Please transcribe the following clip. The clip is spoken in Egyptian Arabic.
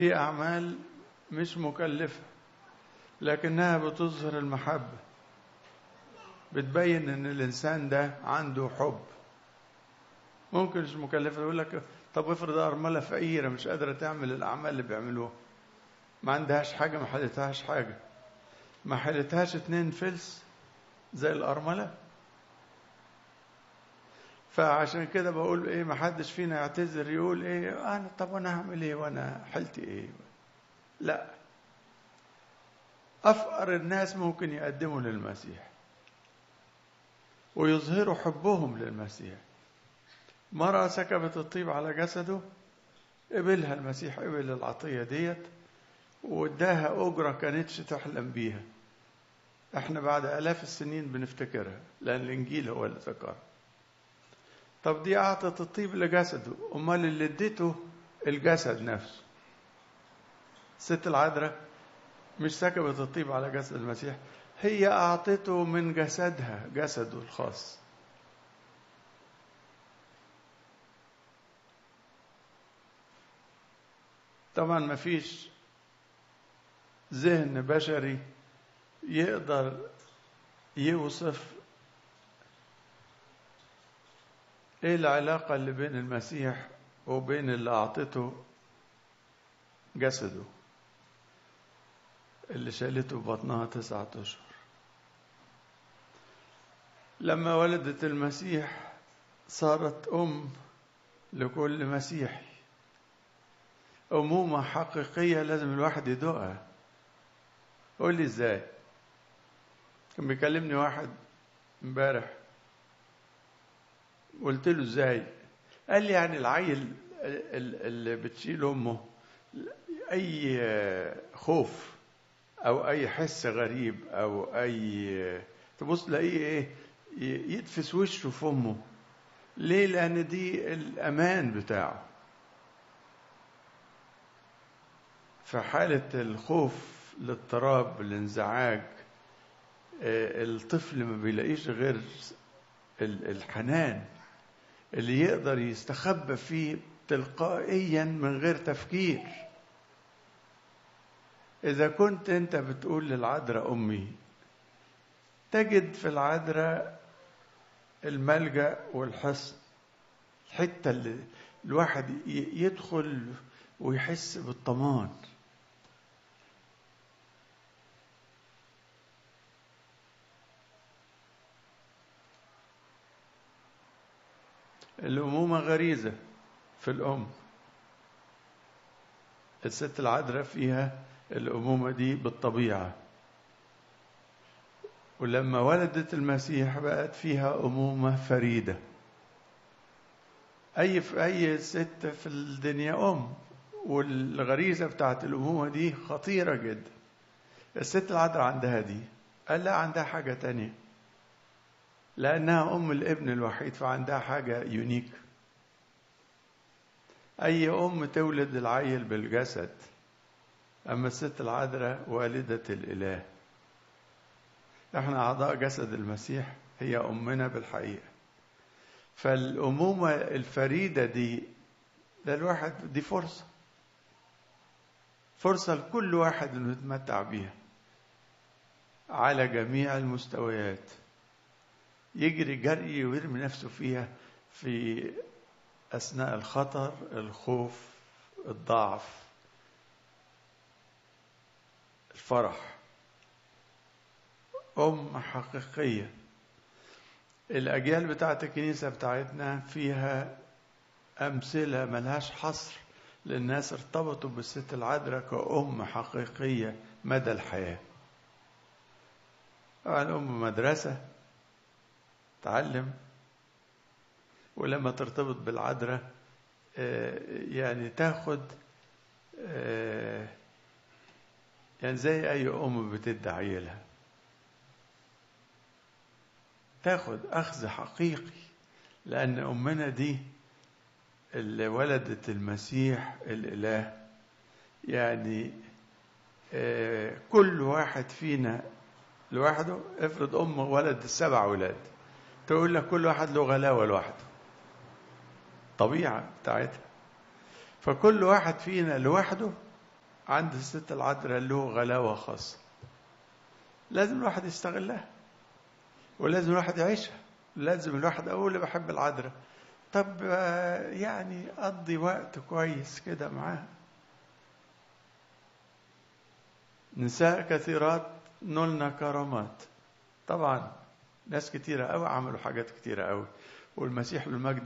هي أعمال مش مكلفة لكنها بتظهر المحبة بتبين إن الإنسان ده عنده حب ممكن مش مكلفة يقول لك طب افرض أرملة فقيرة مش قادرة تعمل الأعمال اللي بيعملوها ما عندهاش حاجة ما حلتهاش حاجة ما حلتهاش اتنين فلس زي الأرملة فعشان كده بقول ايه ما حدش فينا يعتذر يقول ايه انا طب وانا هعمل ايه وانا حلتي ايه لا افقر الناس ممكن يقدموا للمسيح ويظهروا حبهم للمسيح مرة سكبت الطيب على جسده قبلها المسيح قبل العطية ديت واداها أجرة كانتش تحلم بيها احنا بعد آلاف السنين بنفتكرها لأن الإنجيل هو اللي ذكرها طب دي أعطت الطيب لجسده أمال اللي اديته الجسد نفسه الست العذراء مش سكبت الطيب على جسد المسيح هي أعطته من جسدها جسده الخاص طبعا ما فيش ذهن بشري يقدر يوصف ايه العلاقة اللي بين المسيح وبين اللي أعطته جسده اللي شالته ببطنها تسعة أشهر لما ولدت المسيح صارت أم لكل مسيحي أمومة حقيقية لازم الواحد يدوقها قول لي ازاي كان بيكلمني واحد امبارح قلت له ازاي قال لي يعني العيل اللي بتشيل امه اي خوف او اي حس غريب او اي تبص تلاقيه ايه يدفس وشه في امه ليه لان دي الامان بتاعه في حالة الخوف الاضطراب الانزعاج الطفل ما بيلاقيش غير الحنان اللي يقدر يستخبى فيه تلقائيا من غير تفكير إذا كنت أنت بتقول للعذراء أمي تجد في العذراء الملجأ والحصن الحتة اللي الواحد يدخل ويحس بالطمان الأمومة غريزة في الأم الست العذراء فيها الأمومة دي بالطبيعة ولما ولدت المسيح بقت فيها أمومة فريدة أي في أي ست في الدنيا أم والغريزة بتاعت الأمومة دي خطيرة جدا الست العذراء عندها دي قال لا عندها حاجة تانية لأنها أم الابن الوحيد فعندها حاجة يونيك أي أم تولد العيل بالجسد أما الست العذراء والدة الإله احنا أعضاء جسد المسيح هي أمنا بالحقيقة فالأمومة الفريدة دي ده الواحد دي فرصة فرصة لكل واحد إنه يتمتع بيها على جميع المستويات يجري جري ويرمي نفسه فيها في أثناء الخطر الخوف الضعف الفرح أم حقيقية الأجيال بتاعت الكنيسة بتاعتنا فيها أمثلة ملهاش حصر للناس ارتبطوا بالست العذراء كأم حقيقية مدى الحياة طبعا أم مدرسة تعلم ولما ترتبط بالعذراء يعني تاخد يعني زي أي أم بتدي عيلها تاخد أخذ حقيقي لأن أمنا دي اللي ولدت المسيح الإله يعني كل واحد فينا لوحده افرض أم ولد سبع ولاد تقول لك كل واحد له غلاوة لوحده طبيعة بتاعتها فكل واحد فينا لوحده عند الست العذراء له غلاوة خاصة لازم الواحد يستغلها ولازم الواحد يعيشها لازم الواحد أقول بحب العذراء طب يعني قضي وقت كويس كده معاها نساء كثيرات نلنا كرامات طبعا ناس كتيرة قوي عملوا حاجات كتيرة قوي والمسيح بالمجد